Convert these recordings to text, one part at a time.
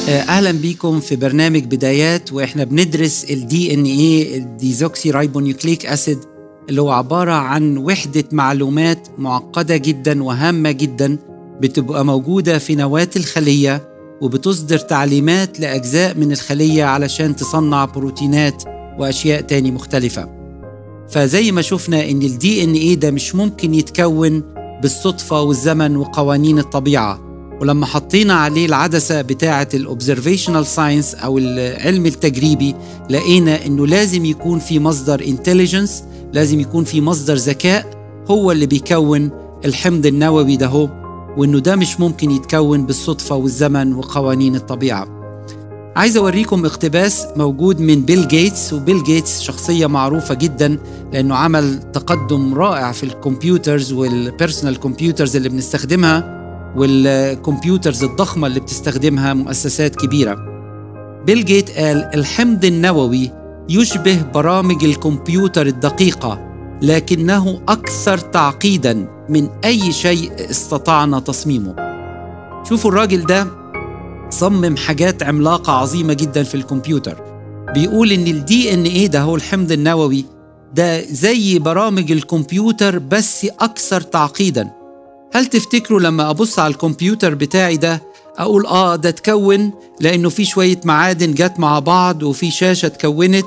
اهلا بيكم في برنامج بدايات واحنا بندرس الدي ان ايه الديزوكسي رايبونيوكليك اسيد اللي هو عباره عن وحده معلومات معقده جدا وهامه جدا بتبقى موجوده في نواه الخليه وبتصدر تعليمات لاجزاء من الخليه علشان تصنع بروتينات واشياء تاني مختلفه فزي ما شفنا ان الدي ان ايه ده مش ممكن يتكون بالصدفه والزمن وقوانين الطبيعه ولما حطينا عليه العدسة بتاعة الأوبزرفيشنال ساينس أو العلم التجريبي لقينا إنه لازم يكون في مصدر انتليجنس لازم يكون في مصدر ذكاء هو اللي بيكون الحمض النووي ده هو وإنه ده مش ممكن يتكون بالصدفة والزمن وقوانين الطبيعة عايز أوريكم اقتباس موجود من بيل جيتس وبيل جيتس شخصية معروفة جدا لأنه عمل تقدم رائع في الكمبيوترز والبيرسونال كمبيوترز اللي بنستخدمها والكمبيوترز الضخمة اللي بتستخدمها مؤسسات كبيرة بيل جيت قال الحمض النووي يشبه برامج الكمبيوتر الدقيقة لكنه أكثر تعقيدا من أي شيء استطعنا تصميمه شوفوا الراجل ده صمم حاجات عملاقة عظيمة جدا في الكمبيوتر بيقول إن الدي إن إيه ده هو الحمض النووي ده زي برامج الكمبيوتر بس أكثر تعقيداً هل تفتكروا لما أبص على الكمبيوتر بتاعي ده أقول آه ده اتكون لأنه في شوية معادن جت مع بعض وفي شاشة اتكونت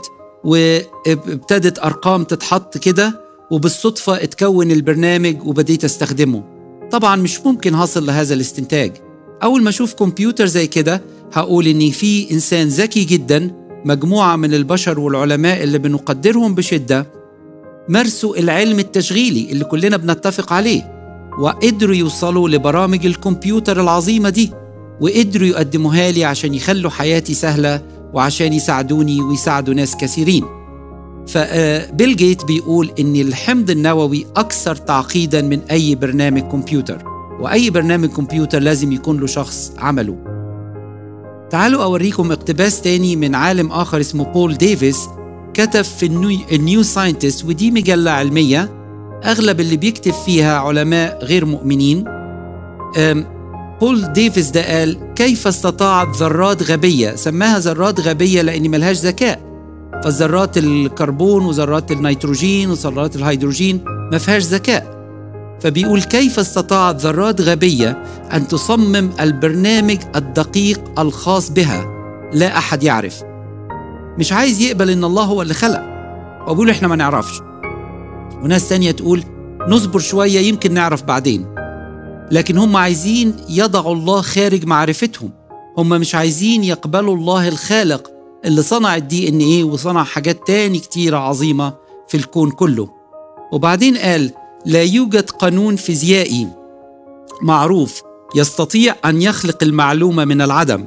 وابتدت أرقام تتحط كده وبالصدفة اتكون البرنامج وبديت أستخدمه طبعا مش ممكن هصل لهذا الاستنتاج أول ما أشوف كمبيوتر زي كده هقول إن في إنسان ذكي جدا مجموعة من البشر والعلماء اللي بنقدرهم بشدة مارسوا العلم التشغيلي اللي كلنا بنتفق عليه وقدروا يوصلوا لبرامج الكمبيوتر العظيمة دي وقدروا يقدموها لي عشان يخلوا حياتي سهلة وعشان يساعدوني ويساعدوا ناس كثيرين فبيل جيت بيقول إن الحمض النووي أكثر تعقيدا من أي برنامج كمبيوتر وأي برنامج كمبيوتر لازم يكون له شخص عمله تعالوا أوريكم اقتباس تاني من عالم آخر اسمه بول ديفيس كتب في النيو, النيو ساينتست ودي مجلة علمية أغلب اللي بيكتب فيها علماء غير مؤمنين بول ديفيس ده قال كيف استطاعت ذرات غبية سماها ذرات غبية لأن ملهاش ذكاء فالذرات الكربون وذرات النيتروجين وذرات الهيدروجين ما فيهاش ذكاء فبيقول كيف استطاعت ذرات غبية أن تصمم البرنامج الدقيق الخاص بها لا أحد يعرف مش عايز يقبل إن الله هو اللي خلق وبيقول إحنا ما نعرفش وناس تانية تقول نصبر شوية يمكن نعرف بعدين لكن هم عايزين يضعوا الله خارج معرفتهم هم مش عايزين يقبلوا الله الخالق اللي صنع الدي ان ايه وصنع حاجات تاني كتيرة عظيمة في الكون كله وبعدين قال لا يوجد قانون فيزيائي معروف يستطيع ان يخلق المعلومه من العدم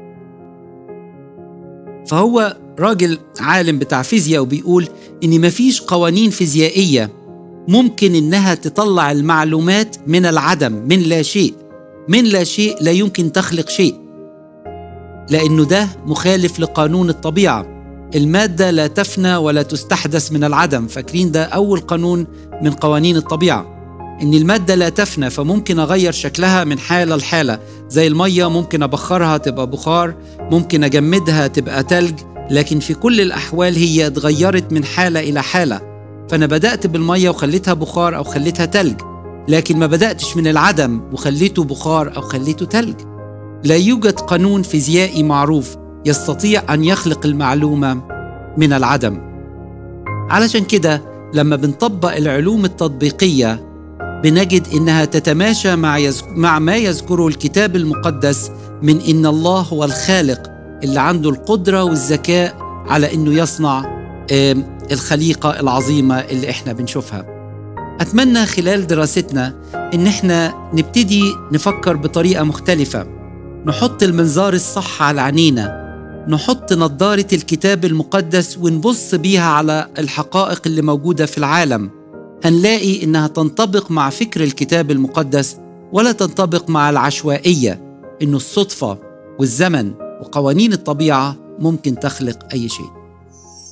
فهو راجل عالم بتاع فيزياء وبيقول ان مفيش قوانين فيزيائيه ممكن انها تطلع المعلومات من العدم من لا شيء من لا شيء لا يمكن تخلق شيء لانه ده مخالف لقانون الطبيعه الماده لا تفنى ولا تستحدث من العدم فاكرين ده اول قانون من قوانين الطبيعه ان الماده لا تفنى فممكن اغير شكلها من حاله لحاله زي الميه ممكن ابخرها تبقى بخار ممكن اجمدها تبقى تلج لكن في كل الاحوال هي اتغيرت من حاله الى حاله فانا بدات بالميه وخليتها بخار او خليتها تلج لكن ما بداتش من العدم وخليته بخار او خليته تلج لا يوجد قانون فيزيائي معروف يستطيع ان يخلق المعلومه من العدم علشان كده لما بنطبق العلوم التطبيقيه بنجد انها تتماشى مع يز... مع ما يذكره الكتاب المقدس من ان الله هو الخالق اللي عنده القدره والذكاء على انه يصنع الخليقه العظيمه اللي احنا بنشوفها. اتمنى خلال دراستنا ان احنا نبتدي نفكر بطريقه مختلفه نحط المنظار الصح على عينينا نحط نظاره الكتاب المقدس ونبص بيها على الحقائق اللي موجوده في العالم هنلاقي انها تنطبق مع فكر الكتاب المقدس ولا تنطبق مع العشوائيه انه الصدفه والزمن وقوانين الطبيعه ممكن تخلق اي شيء